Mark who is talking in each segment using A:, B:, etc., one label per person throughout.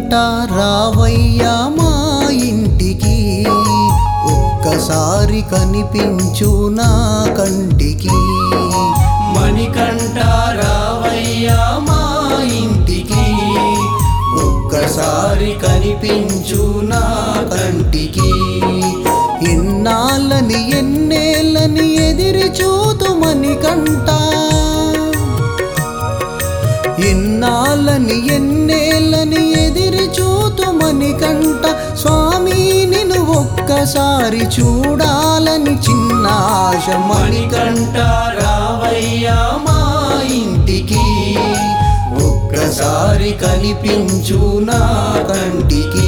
A: మణికంఠ రావయ్యా మా ఇంటికి ఒక్కసారి కనిపించు నా కంటికి
B: మణికంఠ రావయ్యా మా ఇంటికి ఒక్కసారి కనిపించు నా కంటికి
A: ఎన్నాళ్ళని ఎన్నేళ్ళని ఎదిరి చూతు మణికంఠ ఎన్నాళ్ళని ఎన్నేళ్ళని ఎదిరి చూతు మణికంఠ స్వామి నిన్ను ఒక్కసారి చూడాలని చిన్న ఆశ
B: మణికంఠ రావయ్యా మా ఇంటికి ఒక్కసారి కనిపించు నా కంటికి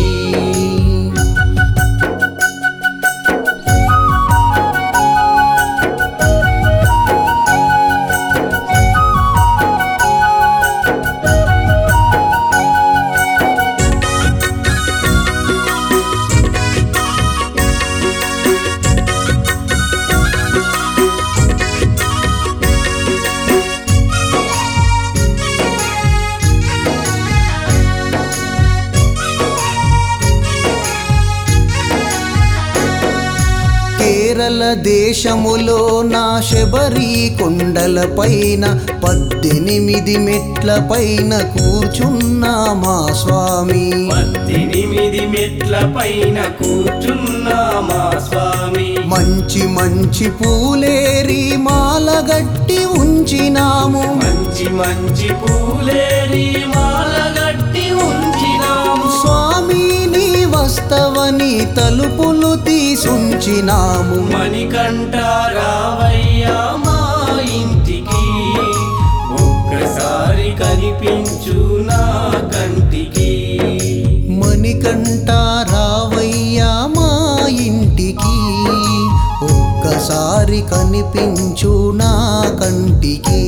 A: కేరళ దేశములో నా శబరి కొండల పైన పద్దెనిమిది మెట్ల పైన కూర్చున్నా మా స్వామి
B: పద్దెనిమిది మెట్ల పైన కూర్చున్నా మా స్వామి
A: మంచి మంచి పూలేరి మాలగట్టి ఉంచినాము
B: మంచి మంచి పూలేరి మాలగట్టి ఉంచినాము
A: స్వామి నీ వస్తవని తలుపులు తీసుంచినాము
B: మణికంఠ రావయ్యా మా ఇంటికి ఒక్కసారి కనిపించు నా కంటికి
A: మణికంఠ రావయ్యా మా ఇంటికి ఒక్కసారి కనిపించు నా కంటికి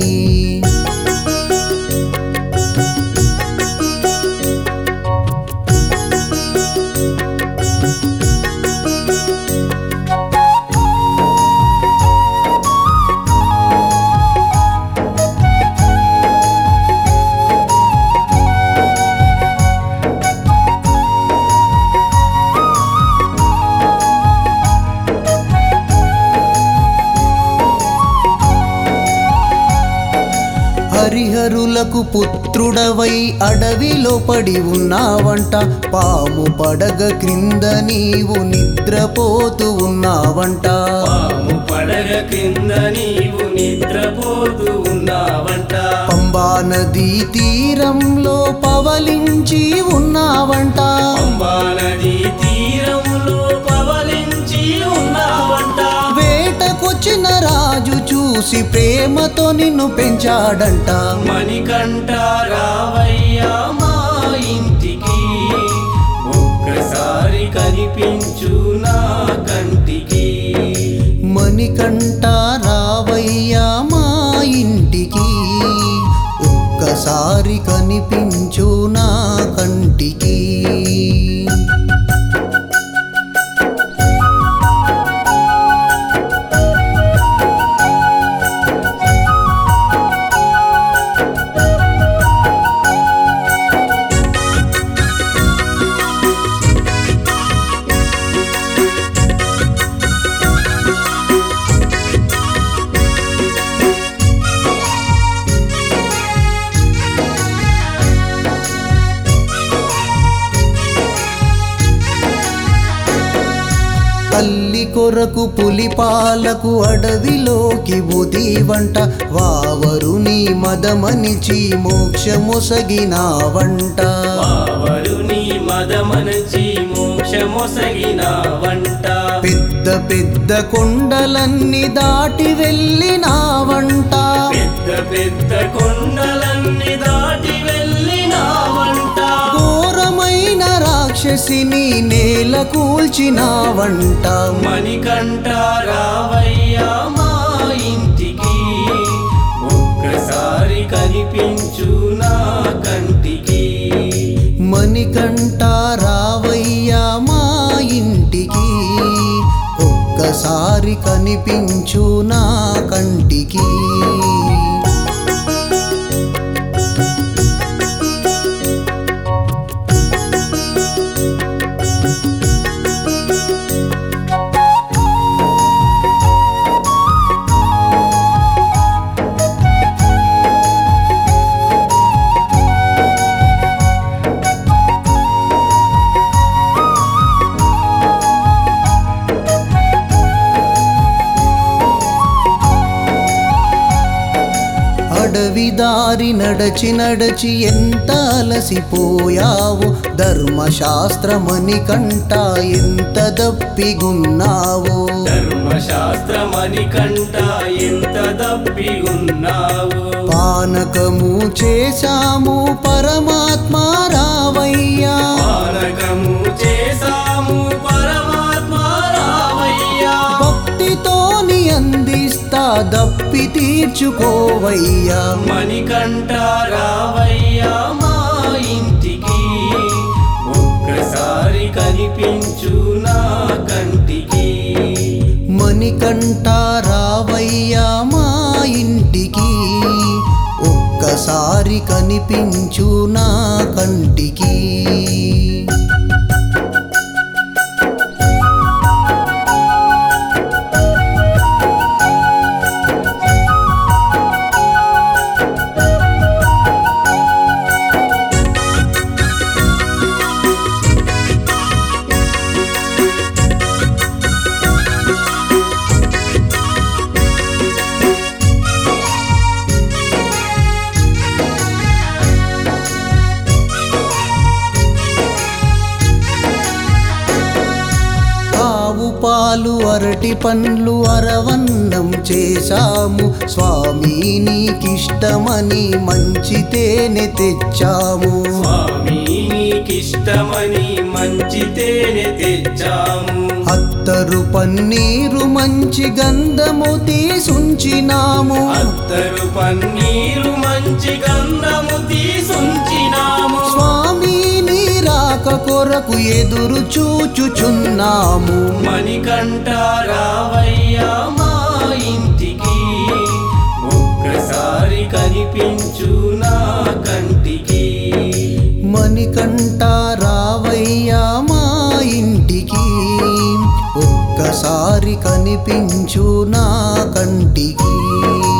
A: హరిహరులకు పుత్రుడవై అడవిలో పడి ఉన్నావంట పాము పడగ క్రింద నీవు నిద్రపోతూ ఉన్నావంట
B: పాము పడగ కింద నీవు నిద్రపోతూ ఉన్నావంట
A: పంబా నదీ తీరంలో పవలించి ఉన్నావంట
B: పంబా నది తీరములో పవలించి ఉన్నావంట
A: వేటకొచ్చిన రాజు చూసి ప్రేమతో నిన్ను పెంచాడంట
B: మణికంఠ రావయ్యా మా ఇంటికి ఒక్కసారి కనిపించు నా కంటికి
A: మణికంఠ రావయ్యా మా ఇంటికి ఒక్కసారి కనిపించు నా కంటికి తల్లి కొరకు పులిపాలకు అడవిలోకి ఉదీవంట వావరుని మదమనిచి మోక్షమొసగినావంట
B: వావరుని మదమనచి మోక్షమొసగిన వంట
A: పెద్ద పెద్ద కొండలన్నీ దాటి వెళ్ళినావంట
B: పెద్ద పెద్ద కొండలన్నీ దాటి వెళ్ళిన వంట
A: ఘోరమైన రాక్షసిని నేల కూల్చినావంట
B: మణికంఠ రావయ్యా మా ఇంటికి ఒక్కసారి కనిపించు నా కంటికి
A: మణికంఠ రావయ్యా మా ఇంటికి ఒక్కసారి కనిపించు నా కంటికి అడవిదారి నడచి నడచి ఎంత అలసిపోయావు ధర్మశాస్త్రమని కంట ఎంత దప్పిగున్నావో
B: ధర్మశాస్త్రమని కంట ఎంత దప్పిగున్నావు
A: పానకము చేశాము పరమాత్మ రావయ్యా
B: పానకము చేసాము పరమాత్మ రావయ్యా
A: భక్తితోని అందిస్తా దప్పి తీర్చుకోవయ్యా
B: మణికంఠ రావయ్యా మా ఇంటికి ఒక్కసారి కనిపించు నా కంటికి
A: మణికంఠ రావయ్యా మా ఇంటికి ఒక్కసారి కనిపించు నా కంటికి ఆవు పాలు అరటి పండ్లు అరవన్నం చేశాము స్వామి నీకిష్టమని మంచి తేనె తెచ్చాము
B: స్వామి నీకిష్టమని మంచి తేనె తెచ్చాము
A: అత్తరు పన్నీరు మంచి గంధము తీసుంచినాము
B: అత్తరు పన్నీరు మంచి గంధము తీసుంచినాము
A: స్వామి నీ రాక కొరకు ఎదురు చూచుచున్నాము
B: మణికంఠ రావయ్యా మా ఇంటికి ఒక్కసారి కనిపించు నా కంటికి
A: మణికంఠ రావయ్యా మా ఇంటికి ఒక్కసారి కనిపించు నా కంటికి